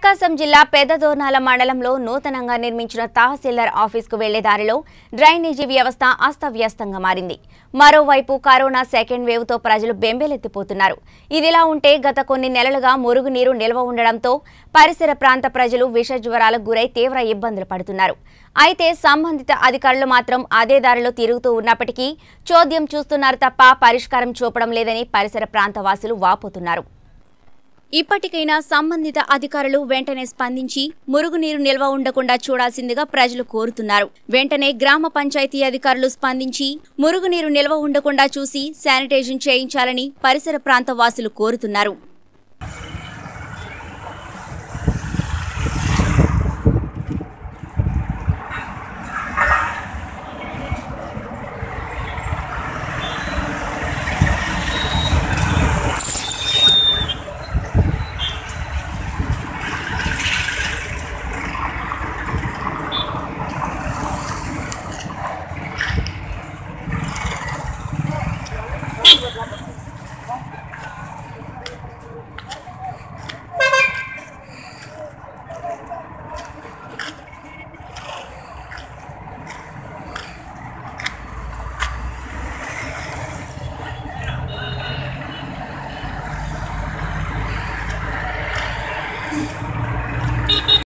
ప్రకాశం జిల్లా పెద్దదోర్నాల మండలంలో నూతనంగా నిర్మించిన తహసీల్దార్ ఆఫీస్కు వెళ్లే దారిలో డ్రైనేజీ వ్యవస్థ అస్తవ్యస్తంగా మారింది మరోవైపు కరోనా సెకండ్ వేవ్తో ప్రజలు బెంబేలెత్తిపోతున్నారు ఇదిలా ఉంటే గత కొన్ని నెలలుగా మురుగునీరు నిల్వ ఉండడంతో పరిసర ప్రాంత ప్రజలు విష జ్వరాలకు గురై తీవ్ర ఇబ్బందులు పడుతున్నారు అయితే సంబంధిత అధికారులు మాత్రం అదే దారిలో తిరుగుతూ ఉన్నప్పటికీ చోద్యం చూస్తున్నారు తప్ప పరిష్కారం చూపడం లేదని పరిసర ప్రాంత వాసులు వాపోతున్నారు ఇప్పటికైనా సంబంధిత అధికారులు వెంటనే స్పందించి మురుగునీరు నిల్వ ఉండకుండా చూడాల్సిందిగా ప్రజలు కోరుతున్నారు వెంటనే గ్రామ పంచాయతీ అధికారులు స్పందించి మురుగునీరు నిల్వ ఉండకుండా చూసి శానిటైజేషన్ చేయించాలని పరిసర ప్రాంత వాసులు కోరుతున్నారు